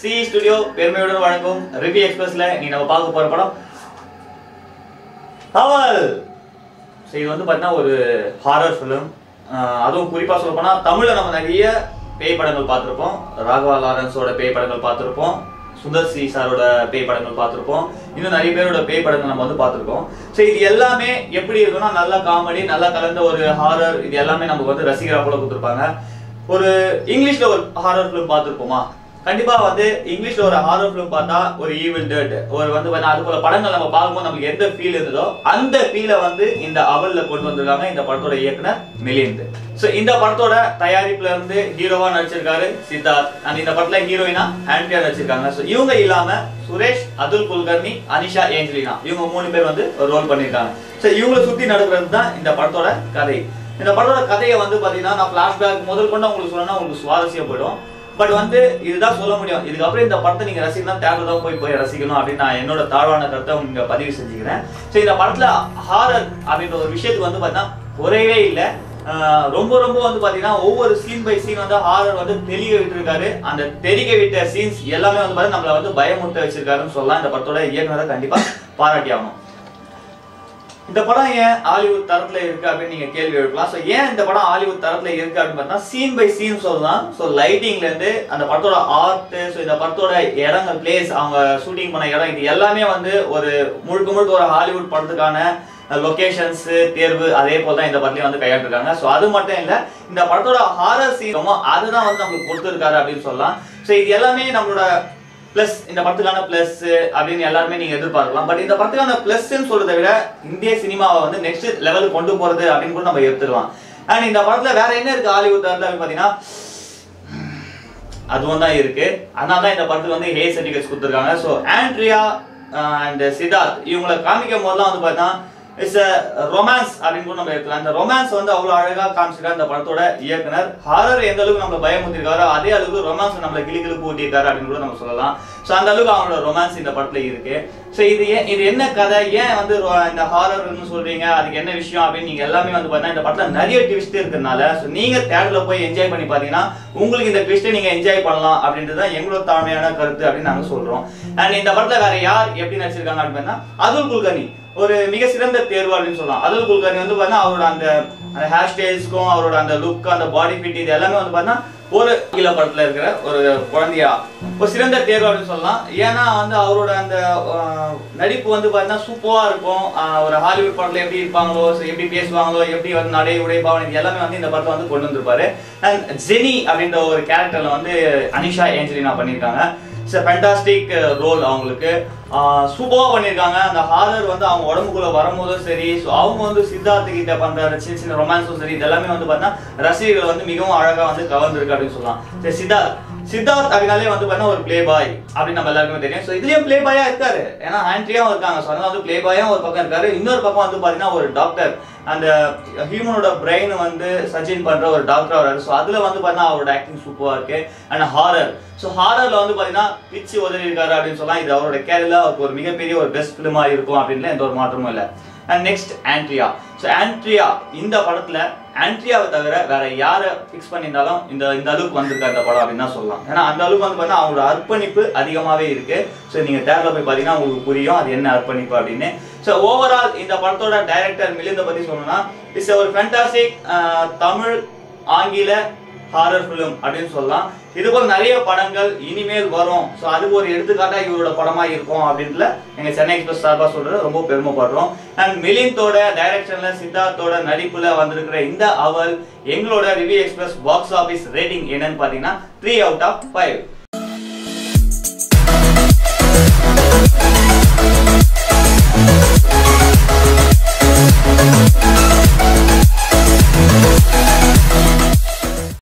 C studio பெருமையுடன் வழங்கும் review எக்ஸ்பிரஸ்ல நீ நம்ம பார்க்க போற படம் அவல் ஸோ இது வந்து பார்த்தீங்கன்னா ஒரு ஹாரர் ஃபிலிம் அதுவும் குறிப்பாக சொல்ல போனால் தமிழில் நம்ம நிறைய பேய் படங்கள் பார்த்துருப்போம் ராகவா லாரன்ஸோட பேய் படங்கள் பார்த்துருப்போம் சுந்தர் சி சாரோட பேய் படங்கள் பார்த்துருப்போம் இன்னும் நிறைய பேரோட பேய் படங்கள் நம்ம வந்து பார்த்துருக்கோம் ஸோ இது எல்லாமே எப்படி இருக்குன்னா நல்ல காமெடி நல்லா கலந்த ஒரு ஹாரர் இது எல்லாமே நமக்கு வந்து ரசிகரா போல கொடுத்துருப்பாங்க ஒரு இங்கிலீஷ்ல ஒரு ஹாரர் ஃபிலிம் பார்த்துருப்போமா கண்டிப்பா வந்து இங்கிலீஷ்ல ஒரு ஹாரர் ஃபிலிம் பார்த்தா ஒரு ஈவில் டேட் ஒரு வந்து பார்த்தா அது போல படங்கள் நம்ம பார்க்கும்போது நமக்கு எந்த ஃபீல் இருந்ததோ அந்த ஃபீலை வந்து இந்த அவல்ல கொண்டு வந்திருக்காங்க இந்த படத்தோட இயக்குனர் மிலிந்த் ஸோ இந்த படத்தோட தயாரிப்புல இருந்து ஹீரோவா நடிச்சிருக்காரு சித்தார்த் அண்ட் இந்த படத்துல ஹீரோயினா ஆண்ட்ரியா நடிச்சிருக்காங்க ஸோ இவங்க இல்லாம சுரேஷ் அதுல் குல்கர்னி அனிஷா ஏஞ்சலினா இவங்க மூணு பேர் வந்து ஒரு ரோல் பண்ணியிருக்காங்க ஸோ இவங்களை சுத்தி நடக்கிறது தான் இந்த படத்தோட கதை இந்த படத்தோட கதையை வந்து பாத்தீங்கன்னா நான் பிளாஷ்பேக் முதல் கொண்டு உங்களுக்கு சொல்லணும்னா உங்களுக்கு சுவாரஸ்யம் போயிடும் பட் வந்து இதுதான் சொல்ல முடியும் இதுக்கப்புறம் இந்த படத்தை நீங்க ரசிக்கணும் தேட்டர் தான் போய் போய் ரசிக்கணும் அப்படின்னு நான் என்னோட தாழ்வான கருத்தை உங்க பதிவு செஞ்சுக்கிறேன் ஸோ இந்த படத்துல ஹாரர் அப்படின்ற ஒரு விஷயத்துக்கு வந்து பார்த்தீங்கன்னா குறைவே இல்லை ஆஹ் ரொம்ப ரொம்ப வந்து பாத்தீங்கன்னா ஒவ்வொரு சீன் பை சீன் வந்து ஹாரர் வந்து தெளிக விட்டுருக்காரு அந்த தெளிக விட்ட சீன்ஸ் எல்லாமே வந்து பாத்தீங்கன்னா நம்மள வந்து பயமுட்ட வச்சிருக்காருன்னு சொல்லலாம் இந்த படத்தோட இயக்குனரை கண்டிப்பா பாராட்டி ஆகணும் இந்த படம் ஏன் ஹாலிவுட் தரத்துல இருக்கு அப்படின்னு நீங்க கேள்வி எழுப்பலாம் ஸோ ஏன் இந்த படம் ஹாலிவுட் தரத்துல இருக்கு அப்படின்னு பார்த்தா சீன் பை சீன் சொல்லலாம் ஸோ லைட்டிங்ல இருந்து அந்த படத்தோட ஆர்ட் ஸோ இந்த படத்தோட இடங்கள் பிளேஸ் அவங்க ஷூட்டிங் பண்ண இடம் இது எல்லாமே வந்து ஒரு முழுக்க முழுக்க ஒரு ஹாலிவுட் படத்துக்கான லொகேஷன்ஸ் தேர்வு அதே போல தான் இந்த படத்துலயும் வந்து கையாண்டிருக்காங்க ஸோ அது மட்டும் இல்ல இந்த படத்தோட ஹாரர் சீன் அதுதான் வந்து நம்மளுக்கு கொடுத்துருக்காரு அப்படின்னு சொல்லலாம் ஸோ இது எல்லாமே நம்மளோட பிளஸ் இந்த படத்துக்கான பிளஸ் அப்படின்னு எல்லாருமே நீங்க எதிர்பார்க்கலாம் பட் இந்த படத்துக்கான பிளஸ்ன்னு சொல்றதை விட இந்திய சினிமாவை வந்து நெக்ஸ்ட் லெவலுக்கு கொண்டு போறது அப்படின்னு கூட நம்ம எடுத்துக்கலாம் அண்ட் இந்த படத்துல வேற என்ன இருக்கு ஹாலிவுட் அப்படின்னு பாத்தீங்கன்னா அதுவும் தான் இருக்கு அதனால தான் இந்த படத்துக்கு வந்து ஹே சர்டிஃபிகேட்ஸ் கொடுத்துருக்காங்க ஸோ ஆண்ட்ரியா அண்ட் சித்தார்த் இவங்களை காமிக்கும் போதெல்லாம் வந்து பார்த்தா இட்ஸ் ரொமான்ஸ் அப்படின்னு கூட நம்ம எடுக்கலாம் இந்த ரொமான்ஸ் வந்து அவ்வளோ அழகாக காமிச்சிருக்காரு இந்த படத்தோட இயக்குனர் ஹாரர் எந்த அளவுக்கு நம்மளை பயமுத்திருக்காரோ அதே அளவுக்கு ரொமான்ஸ் நம்மளை கிளி கிளி பூட்டியிருக்காரு அப்படின்னு கூட நம்ம சொல்லலாம் ஸோ அந்த அளவுக்கு அவங்களோட ரொமான்ஸ் இந்த படத்துல இருக்கு ஸோ இது ஏன் இது என்ன கதை ஏன் வந்து ரொ- இந்த ஹாரர்னு சொல்றீங்க அதுக்கு என்ன விஷயம் அப்படின்னு நீங்க எல்லாமே வந்து பார்த்தீங்கன்னா இந்த படத்துல நிறைய ட்விஸ்ட் இருக்கிறதுனால ஸோ நீங்க தேட்டர்ல போய் என்ஜாய் பண்ணி பார்த்தீங்கன்னா உங்களுக்கு இந்த ட்விஸ்ட்டை நீங்க என்ஜாய் பண்ணலாம் அப்படின்றது தான் எங்களோட தாழ்மையான கருத்து அப்படின்னு நாங்க சொல்றோம் அண்ட் இந்த படத்துல வேற யார் எப்படி நடிச்சிருக்காங்க அப்படின்னு பார்த்தீங்கன்னா அதுல் குல்கர்னி ஒரு மிக சிறந்த தேர்வு அப்படின்னு சொல்லலாம் அதுல் குல்கர்னி வந்து பார்த்தீங்கன்னா அவரோட அந்த அந்த ஹேர் ஸ்டைல்ஸ்க்கும் அவரோட அந்த லுக் அந்த பாடி ஃபிட் இது எல்லாமே வந்து பார்த்தீங்கன்னா ஒரு கீழ படத்துல இருக்கிற ஒரு குழந்தையா ஒரு சிறந்த தேர்வு அப்படின்னு சொல்லலாம் ஏன்னா வந்து அவரோட அந்த ஆஹ், நடிப்பு வந்து பார்த்தீங்கன்னா சூப்பரா இருக்கும் ஆஹ், ஒரு ஹாலிவுட் படத்துல எப்படி இருப்பாங்களோ so எப்படி பேசுவாங்களோ எப்படி வந்து நடை உடை பாவனை இது எல்லாமே வந்து இந்த படத்தை வந்து கொண்டு வந்திருப்பாரு அண்ட் ஜெனி அப்படின்ற ஒரு கேரக்டர்ல வந்து அனிஷா ஏஞ்சலினா பண்ணியிருக்காங்க இட்ஸ் ஃபேண்டாஸ்டிக் ரோல் அவங்களுக்கு சூப்பராக பண்ணியிருக்காங்க அந்த ஹாரர் வந்து அவங்க உடம்புக்குள்ள வரும்போதும் சரி ஸோ அவங்க வந்து சித்தார்த்த கிட்ட பண்ற சின்ன சின்ன ரொமான்ஸும் சரி இதெல்லாமே வந்து பார்த்தீங்கன்னா ரசிகர்கள் வந்து மிகவும் அழகா வந்து கவர்ந்துருக்கு அப்படின்னு சொல்லலாம் சரி சித்தார்த் சித்தார்த் அப்படின்னாலே வந்து பார்த்தீங்கன்னா ஒரு ப்ளே பாய் அப்படின்னு நம்ம எல்லாருக்குமே தெரியும் ஸோ இதுலயும் ப்ளே பாயா இருக்காரு ஏன்னா ஆண்ட்ரியாவும் இருக்காங்க ஸோ அதனால வந்து ப்ளே பாயும் ஒரு பக்கம் இருக்காரு இன்னொரு பக்கம் வந்து பார்த்தீங்கன்னா ஒரு டாக்டர் அந்த ஹியூமனோட பிரெயின் வந்து சர்ஜன் பண்ற ஒரு டாக்டர் வராரு ஸோ அதுல வந்து பார்த்தீங்கன்னா அவரோட ஆக்டிங் சூப்பரா இருக்கு அண்ட் ஹாரர் ஸோ ஹாரர்ல வந்து பார்த்தீங்கன்னா பிச்சு உதவி இருக்காரு அப்படின்னு சொல்லலாம் இது அவரோட கேரியர்ல அவருக்கு ஒரு மிகப்பெரிய ஒரு பெஸ்ட் ஃபிலிமா இருக்கும் அப்படின்னு எந்த ஒரு மாற்றமும் இல்லை and next Andrea so Andrea இந்த படத்துல ஆண்ட்ரியாவை தவிர வேற யாரை ஃபிக்ஸ் பண்ணியிருந்தாலும் இந்த இந்த அளவுக்கு வந்திருக்கா இந்த படம் அப்படின்னு தான் சொல்லலாம் ஏன்னா அந்த அளவுக்கு வந்து பார்த்தீங்கன்னா அவங்களோட அர்ப்பணிப்பு அதிகமாகவே இருக்கு ஸோ நீங்க தேட்டரில் போய் பார்த்தீங்கன்னா உங்களுக்கு புரியும் அது என்ன அர்ப்பணிப்பு அப்படின்னு ஸோ ஓவரால் இந்த படத்தோட டைரக்டர் மிலிந்த பத்தி சொல்லணும்னா இட்ஸ் ஒரு ஃபேண்டாஸ்டிக் தமிழ் ஆங்கில ஹாரர் ஃபிலிம் அப்படின்னு சொல்லலாம் இது போல நிறைய படங்கள் இனிமேல் வரும் ஸோ அதுக்கு ஒரு எடுத்துக்காட்டா இவரோட படமா இருக்கும் அப்படின்ட்டுல எங்க சென்னை எக்ஸ்பிரஸ் சார்பா சொல்றது ரொம்ப பெருமைப்படுறோம் அண்ட் மிலிந்தோட டைரக்ஷன்ல சித்தார்த்தோட நடிப்புல வந்திருக்கிற இந்த அவல் எங்களோட review express box office rating என்னன்னு பாத்தீங்கன்னா த்ரீ அவுட் ஆஃப் ஃபைவ்